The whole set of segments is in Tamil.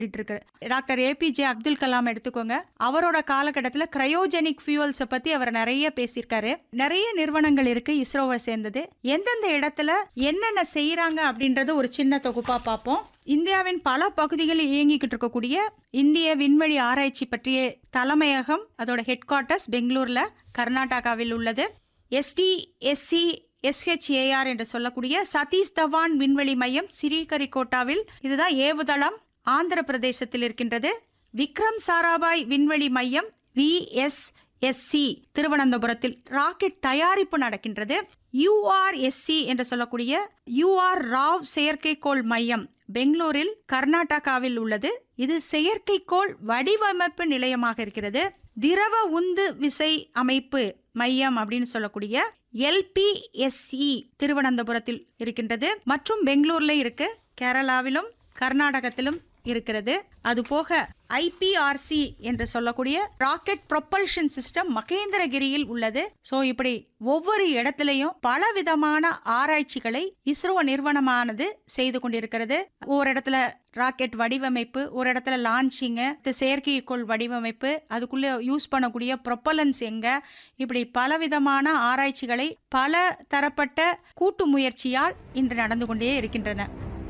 இருக்கு டாக்டர் ஏபிஜே அப்துல் கலாம் எடுத்துக்கோங்க அவரோட காலகட்டத்தில் கிரையோஜெனிக் ஃபியூவல்ஸை பத்தி அவர் நிறைய பேசியிருக்காரு நிறைய நிறுவனங்கள் இருக்கு இஸ்ரோவை சேர்ந்தது எந்தெந்த இடத்துல என்னென்ன செய்யறாங்க அப்படின்றத ஒரு சின்ன தொகுப்பா பார்ப்போம் இந்தியாவின் பல பகுதிகளில் இயங்கிக்கிட்டு இருக்கக்கூடிய இந்திய விண்வெளி ஆராய்ச்சி பற்றிய தலைமையகம் அதோட ஹெட் குவார்ட்டர்ஸ் பெங்களூர்ல கர்நாடகாவில் உள்ளது எஸ்டிஎஸ்சி எஸ்ஹெச்ஏஆர் என்று சொல்லக்கூடிய சதீஷ் தவான் விண்வெளி மையம் ஸ்ரீஹரிகோட்டாவில் இதுதான் ஏவுதளம் ஆந்திர பிரதேசத்தில் இருக்கின்றது விக்ரம் சாராபாய் விண்வெளி மையம் விஎஸ்எஸ்சி திருவனந்தபுரத்தில் ராக்கெட் தயாரிப்பு நடக்கின்றது யுஆர்எஸ்சி என்று சொல்லக்கூடிய யுஆர் ராவ் செயற்கைக்கோள் மையம் பெங்களூரில் கர்நாடகாவில் உள்ளது இது செயற்கைக்கோள் வடிவமைப்பு நிலையமாக இருக்கிறது திரவ உந்து விசை அமைப்பு மையம் அப்படின்னு சொல்லக்கூடிய எல்பிஎஸ்இ திருவனந்தபுரத்தில் இருக்கின்றது மற்றும் பெங்களூர்ல இருக்கு கேரளாவிலும் கர்நாடகத்திலும் இருக்கிறது அது போக ஐபிஆர்சி என்று சொல்லக்கூடிய ராக்கெட் ப்ரொப்பல்ஷன் சிஸ்டம் மகேந்திரகிரியில் உள்ளது ஸோ இப்படி ஒவ்வொரு இடத்துலையும் பல விதமான ஆராய்ச்சிகளை இஸ்ரோ நிறுவனமானது செய்து கொண்டிருக்கிறது ஒரு இடத்துல ராக்கெட் வடிவமைப்பு ஒரு இடத்துல லான்ச்சிங்கு செயற்கைக்கோள் வடிவமைப்பு அதுக்குள்ளே யூஸ் பண்ணக்கூடிய ப்ரொப்பலன்ஸ் எங்க இப்படி பலவிதமான ஆராய்ச்சிகளை பல தரப்பட்ட கூட்டு முயற்சியால் இன்று நடந்து கொண்டே இருக்கின்றன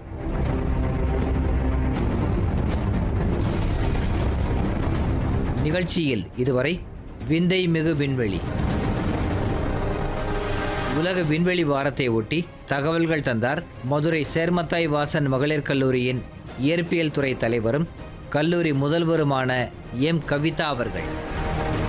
நிகழ்ச்சியில் இதுவரை விந்தை மிகு விண்வெளி உலக விண்வெளி வாரத்தை ஒட்டி தகவல்கள் தந்தார் மதுரை சேர்மத்தாய் வாசன் மகளிர் கல்லூரியின் இயற்பியல் துறை தலைவரும் கல்லூரி முதல்வருமான எம் கவிதா அவர்கள்